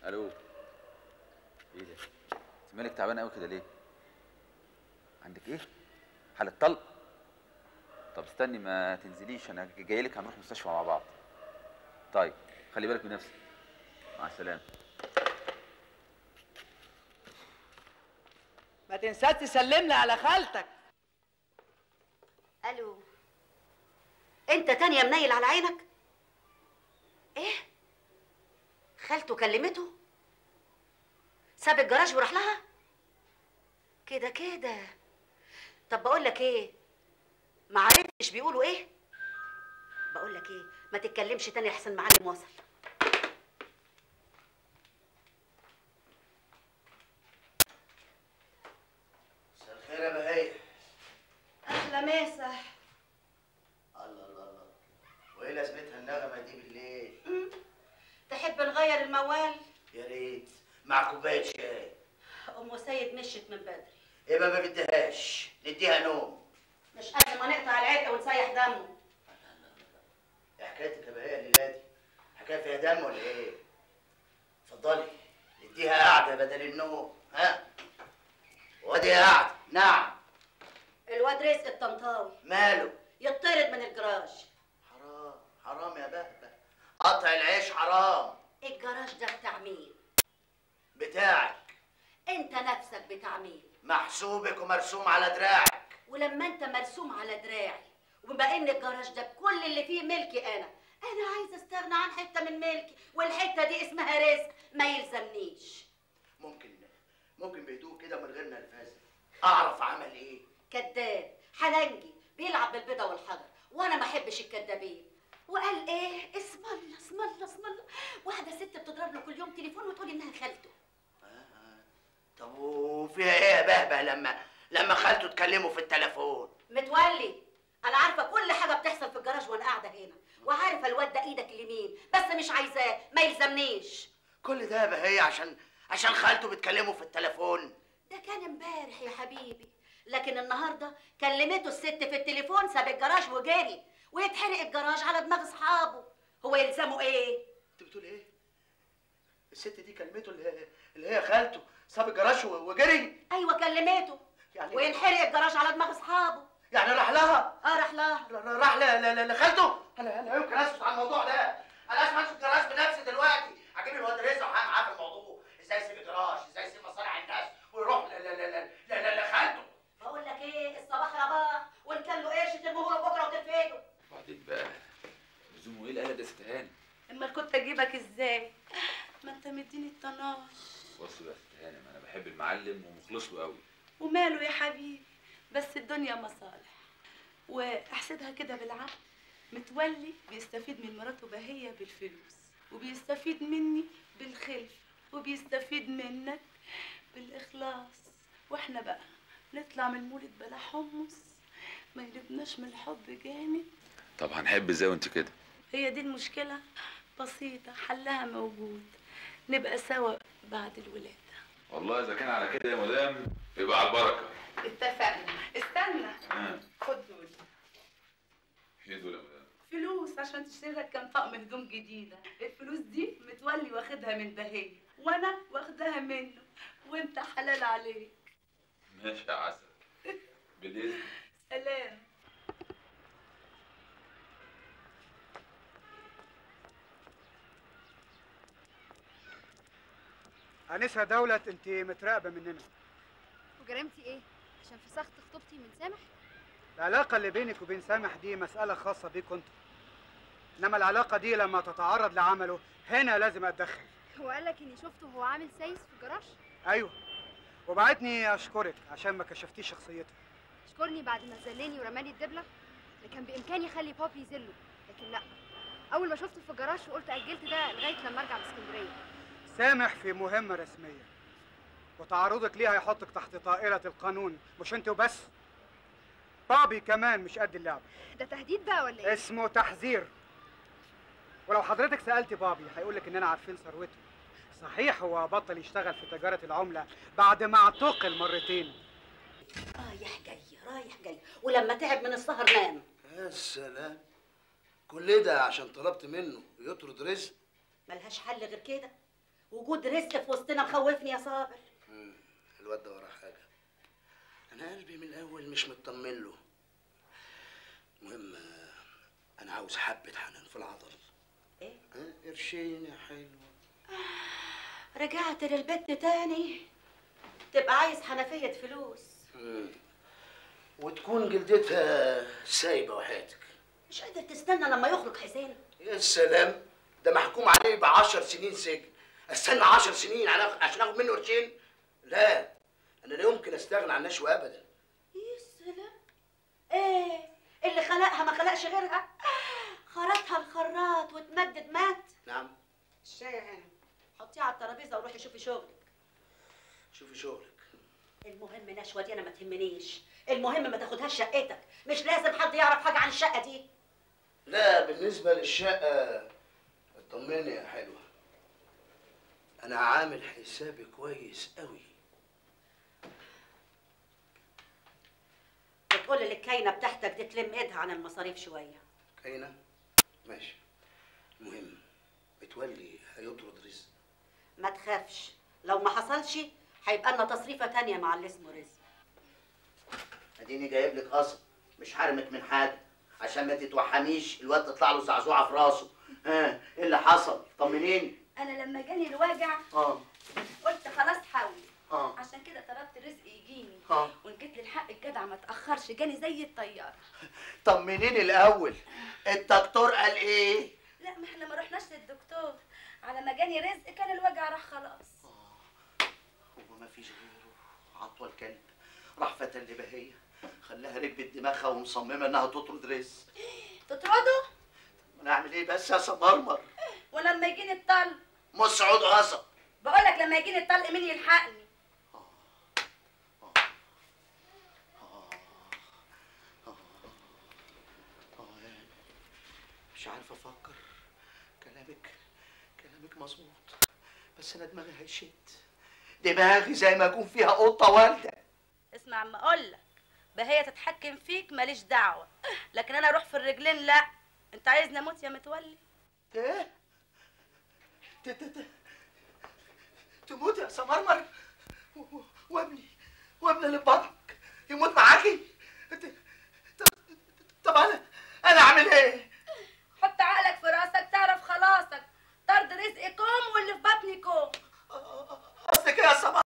الو ايه ده انت مالك تعبان قوي كده ليه عندك ايه حاله طلق طب استني ما تنزليش انا جاي لك هنروح مستشفى مع بعض طيب خلي بالك من نفسك مع السلامه ما تنساش تسلم لي على خالتك الو انت تاني يا منيل على عينك ايه خالته كلمته ساب الجراج وراح لها كده كده طب بقول لك ايه ما عرفتش بيقولوا ايه بقول لك ايه ما تتكلمش تاني احسن معلم وصل مساء الخير يا بهية احلى مسح الله الله الله وايه لازمتها النغمة دي بالليل؟ تحب نغير الموال يا ريت مع كوباية شاي ام سيد مشت من بدري يبقى ما بديهاش نديها نوم مش قبل ما نقطع العرق ونسيح دمه ايه حكايتك يا بهية الليلة دي؟ حكاية فيها دم ولا ايه؟ اتفضلي نديها قعدة بدل النوم ها؟ وادي قعدة نعم الواد رزق الطنطاوي ماله؟ يطرد من الجراج حرام حرام يا بهبة قطع العيش حرام الجراج ده بتاع مين بتاعك انت نفسك بتاع مين محسوبك ومرسوم على دراعك ولما انت مرسوم على دراعي وبما ان الجراج ده بكل اللي فيه ملكي انا انا عايزه استغنى عن حته من ملكي والحته دي اسمها رزق ما يلزمنيش ممكن ممكن بهدوء كده من غير نرفزه اعرف عمل ايه كذاب حلنجي بيلعب بالبيضه والحجر وانا ما احبش الكدابين وقال ايه اسم الله اسم الله اسم الله واحده ست بتضرب له كل يوم تليفون وتقول انها خالته طب وفيها ايه يا بهبه لما لما خالته تكلمه في التليفون متولي انا عارفه كل حاجه بتحصل في الجراج وانا قاعده هنا وعارفه الواد ده ايدك اليمين بس مش عايزاه ما يلزمنيش كل ده يا بهية عشان عشان خالته بتكلمه في التليفون ده كان امبارح يا حبيبي لكن النهارده كلمته الست في التليفون ساب الجراج وجري ويتحرق الجراج على دماغ اصحابه هو يلزمه ايه انت بتقول ايه الست دي كلمته اللي هي, اللي هي خالته ساب الجراج و- وجري ايوه كلمته يعني وينحرق الجراج على دماغ اصحابه يعني راح لها اه راح لها ر- ر- راح ل- ل- ل- لخالته انا انا يمكن اسكت عن الموضوع ده انا اسمع امسك الجراج بنفسي دلوقتي هجيب الواد رزق وهعمل معاه في الموضوع ازاي يسيب الجراج ازاي يسيب مصالح الناس ويروح ل- ل- ل- ل- ل- لخالته بقول لك ايه الصباح رباح وان كان له قرش ترموه له بكره وترفده وبعدين بقى لزومه ايه القلق ده يا ست هاني امال كنت اجيبك ازاي ما انت مديني الطناش بصي بقى يا ست هاني ما انا بحب المعلم ومخلص له قوي وماله يا حبيبي بس الدنيا مصالح واحسبها كده بالعقل متولي بيستفيد من مراته بهية بالفلوس وبيستفيد مني بالخلف وبيستفيد منك بالإخلاص واحنا بقى نطلع من المولد بلا حمص ما يلبناش من الحب جامد طب هنحب ازاي وانت كده هي دي المشكلة بسيطة حلها موجود نبقى سوا بعد الولادة والله اذا كان على كده يا مدام يبقى على البركه اتفقنا استنى ها خد دول ايه دول يا مدام فلوس عشان تشتري لك كام طقم هدوم جديدة الفلوس دي متولي واخدها من بهية وانا واخداها منه وانت حلال عليك ماشي يا عسل بالاذن سلام أنسة دولة أنت متراقبة مننا وجريمتي ايه عشان فسخت خطوبتي من سامح العلاقة اللي بينك وبين سامح دي مسألة خاصة بيك أنت إنما العلاقة دي لما تتعرض لعمله هنا لازم أتدخل هو قالك اني شفته وهو عامل سايس في الجراج أيوه وبعتني أشكرك عشان ما كشفتيش شخصيته اشكرني بعد ما زلني ورمالي الدبله اللي كان بامكاني اخلي بابي يذله لكن لا اول ما شفته في الجراج وقلت اجلت ده لغايه لما ارجع من اسكندريه سامح في مهمة رسمية وتعرضك ليها يحطك تحت طائرة القانون مش أنت وبس بابي كمان مش قد اللعبة ده تهديد بقى ولا ايه اسمه تحذير ولو حضرتك سألت بابي هيقولك إننا عارفين ثروته صحيح هو بطل يشتغل في تجارة العملة بعد ما اعتقل مرتين رايح جاي رايح جاي ولما تعب من السهر نام يا سلام كل ده عشان طلبت منه يطرد رزق ملهاش حل غير كده وجود رزق في وسطنا مخوفني يا صابر مم، الواد ده وراه حاجه انا قلبي من الاول مش مطمن له المهم آه، انا عاوز حبه حنان في العضل ايه آه، قرشين يا حلوه رجعت للبيت تاني تبقى عايز حنفية فلوس مم. وتكون جلدتها سايبه وحياتك مش قادر تستنى لما يخرج حسين يا سلام ده محكوم عليه بعشر سنين سجن استنى عشر سنين على- عشان اخد منه قرشين لا انا لا يمكن استغنى عن نشوى ابدا يا سلام ايه اللي خلقها ما خلقش غيرها خرطها الخراط وتمدد مات نعم الشاي هنا حطيه على الترابيزه وروحي شوفي شغلك شوفي شغلك المهم نشوى دي انا ما تهمنيش المهم ما تاخدهاش شقتك مش لازم حد يعرف حاجه عن الشقه دي لا بالنسبه للشقه اطمني يا حلوه انا عامل حسابي كويس قوي بتقول لي الكاينه بتاعتك دي تلم ايدها عن المصاريف شويه كاينه ماشي المهم متولي هيطرد رزق ما تخافش لو ما حصلش هيبقى لنا تصريفه تانية مع اللي اسمه رزق اديني جايب لك قصب مش حارمك من حاجه عشان ما تتوحميش الواد تطلع له زعزوعه في راسه ها ايه اللي حصل طمنيني انا لما جاني الوجع اه قلت خلاص حاولي اه عشان كده طلبت رزق يجيني اه وان جيت للحق الجدع ما تاخرش جاني زي الطياره طمنيني الاول الدكتور قال ايه لا ما احنا ما رحناش للدكتور على ما جاني رزق كان الوجع راح خلاص هو ما فيش غيره عطوة الكلب راح فتى البهية خلاها ركبت دماغها ومصممة انها تطرد رزق تطرده انا اعمل ايه بس يا سمرمر ولما يجيني الطلق مسعود غصب بقولك لما يجيني الطلق مين يلحقني اه يعني مش عارف افكر كلامك كلامك مظبوط بس انا دماغي هيشت دماغي زي ما يكون فيها قطه والده اسمع اما اقولك بهي تتحكم فيك ماليش دعوه لكن انا اروح في الرجلين لا انت عايزني اموت يا متولي ايه ت- ت- ت- تموت يا سمرمر و- و- وابني وابني اللي في بطنك يموت معاكي ت- ط- طب انا انا اعمل ايه حط عقلك في راسك تعرف خلاصك طرد رزق كوم واللي في بطني كوم قصدك ايه يا سمر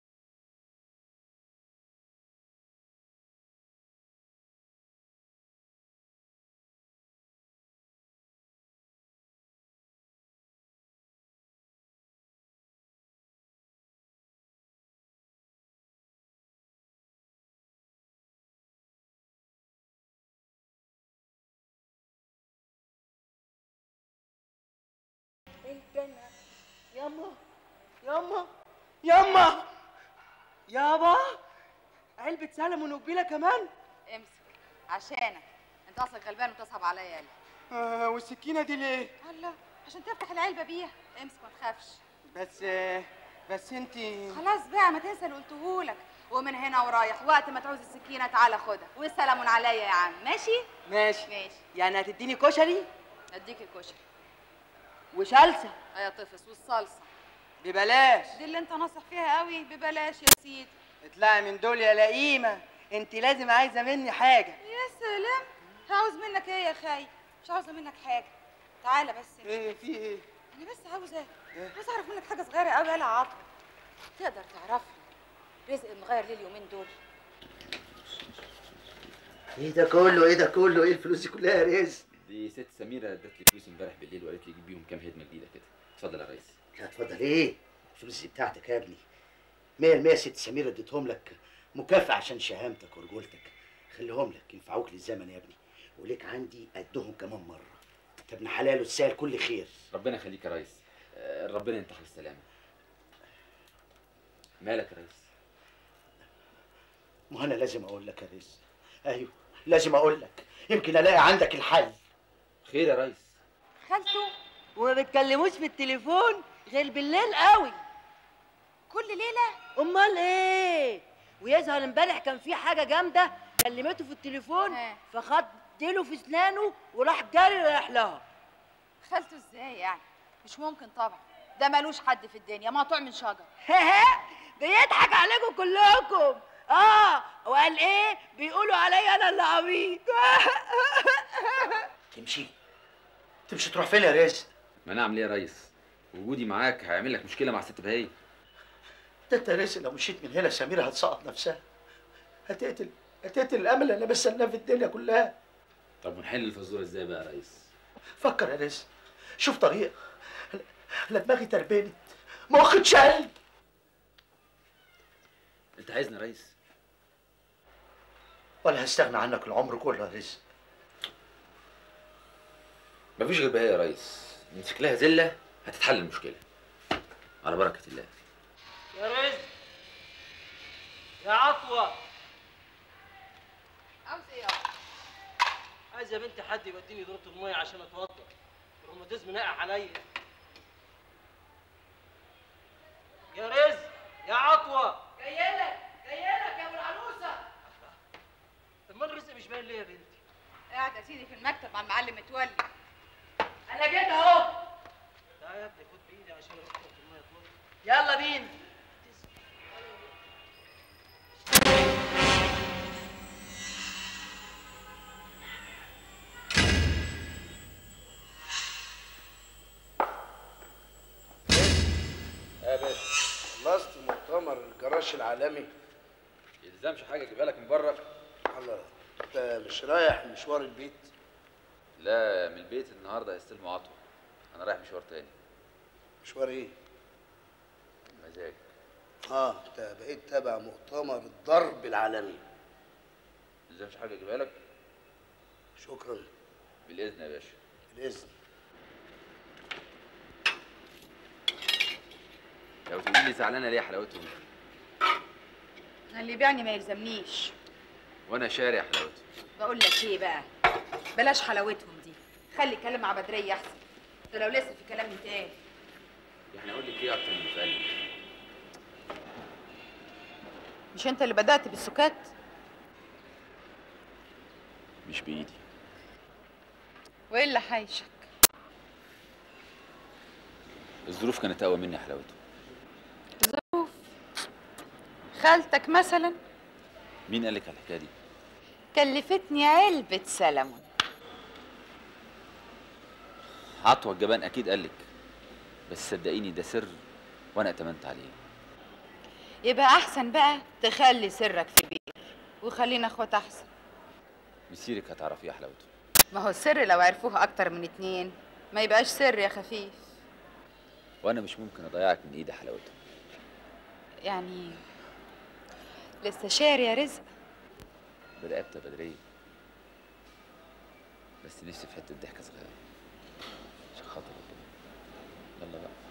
ياما ياما ياما يابا علبة سلمون وكبيلة كمان امسك عشانك انت اصلك غلبان وتصعب عليا يالا آه والسكينة دي ليه؟ الله عشان تفتح العلبه بيها امسك ما تخافش بس آه بس انتي خلاص بقى ما تنسى اللي قلتهولك ومن هنا ورايح وقت ما تعوز السكينه تعالى خدها والسلام عليا يا عم ماشي ماشي ماشي يعني هتديني كشري اديك الكشري وسلسة يا طفس والصلصه ببلاش دي اللي انت ناصح فيها قوي ببلاش يا سيدي اطلعي من دول يا لئيمة انت لازم عايزة مني حاجة يا سلام عاوز منك ايه يا خاي مش عاوزه منك حاجه تعالى بس انت. ايه في ايه؟ انا بس عاوزه عاوزه اعرف منك حاجه صغيره قوي يا عطوه تقدر تعرف لي رزق مغير ليه اليومين دول ايه ده كله ايه ده كله ايه الفلوس دي كلها يا رزق دي ست سميرة ادت لي فلوس امبارح بالليل وقالت لي جيب بيهم كام هدمة جديدة كده اتفضل يا ريس لا اتفضل ايه الفلوس دي بتاعتك يا ابني مية المية ست سميرة اديتهم لك مكافأة عشان شهامتك ورجولتك خليهم لك ينفعوك للزمن يا ابني وليك عندي قدهم كمان مرة انت ابن حلال وتسال كل خير ربنا يخليك يا ريس آه، ربنا ينتحل السلامة مالك يا ريس ما انا لازم اقول لك يا رزق ايوه لازم اقول لك يمكن الاقي عندك الحل خير يا ريس خالته وما بتكلموش في التليفون غير بالليل قوي كل ليله امال ايه ويظهر امبارح كان في حاجه جامده كلمته في التليفون ها. فخد ديله في اسنانه وراح جاري رايح لها خالته ازاي يعني مش ممكن طبعا ده ملوش حد في الدنيا مقطوع من شجر بيضحك عليكم كلكم اه وقال ايه بيقولوا عليا انا اللي عبيط تمشي تمشي تروح فين يا رزق ما انا اعمل ايه يا ريس وجودي معاك هيعمل لك مشكله مع ست بهيه ده انت يا رزق لو مشيت من هنا سميرة هتسقط نفسها هتقتل هتقتل الامل اللي انا بستناه في الدنيا كلها طب ونحل الفزوره ازاي بقى يا ريس فكر يا رزق شوف طريقه لا دماغي تربنت مخي اتشل انت عايزني يا ريس ولا هستغنى عنك العمر كله يا رزق مفيش غير بهيه يا ريس نمسك لها زله هتتحل المشكله على بركه الله يا رزق يا عطوة عاوز ايه عايز يا بنتي حد يوديني دورة المية عشان اتوضى الروماتيزم ناقع عليا يا رزق يا عطوة جايلك جايلك يا ابو العروسه امال الرزق مش باين ليه يا بنتي قاعد يا سيدي في المكتب مع المعلم متولي انا جيت اهو لا يا ابني خد بايدي عشان اروح دورة المية اتوضى يلا بينا يا باشا خلصت مؤتمر الجراش العالمي يلزمش حاجه اجيبها لك من بره الله انت مش رايح مشوار البيت لا من البيت النهارده هيستلموا عطوه انا رايح مشوار تاني مشوار ايه مزاج اه انت بقيت تابع مؤتمر الضرب العالمي يلزمش حاجه اجيبها لك شكرا بالاذن يا باشا بالاذن لو تقولي لي زعلانه ليه يا حلاوتهم أنا اللي يبيعني ما يلزمنيش وانا شاري حلاوتهم بقول لك ايه بقى بلاش حلاوتهم دي خلي الكلام مع بدريه احسن ده لو لسه في كلام يتقال يعني اقول لك ايه اكتر من اللي في قلبي مش انت اللي بدات بالسكات مش بايدي وايه اللي حايشك الظروف كانت اقوى مني يا حلاوتهم ظروف خالتك مثلا مين قال لك على الحكايه دي كلفتني علبه سلمون عطوه الجبان اكيد قال لك بس صدقيني ده سر وانا اتمنت عليه يبقى احسن بقى تخلي سرك في بير وخلينا اخوات احسن مسيرك هتعرفيه يا حلاوته ما هو السر لو عرفوه اكتر من اتنين ما يبقاش سر يا خفيف وانا مش ممكن اضيعك من ايدي يا حلاوته يعني لسه شاري يا رزق برقبتها بدريه بس نفسي في حته ضحكه صغيره عشان خاطر ربنا يلا بقى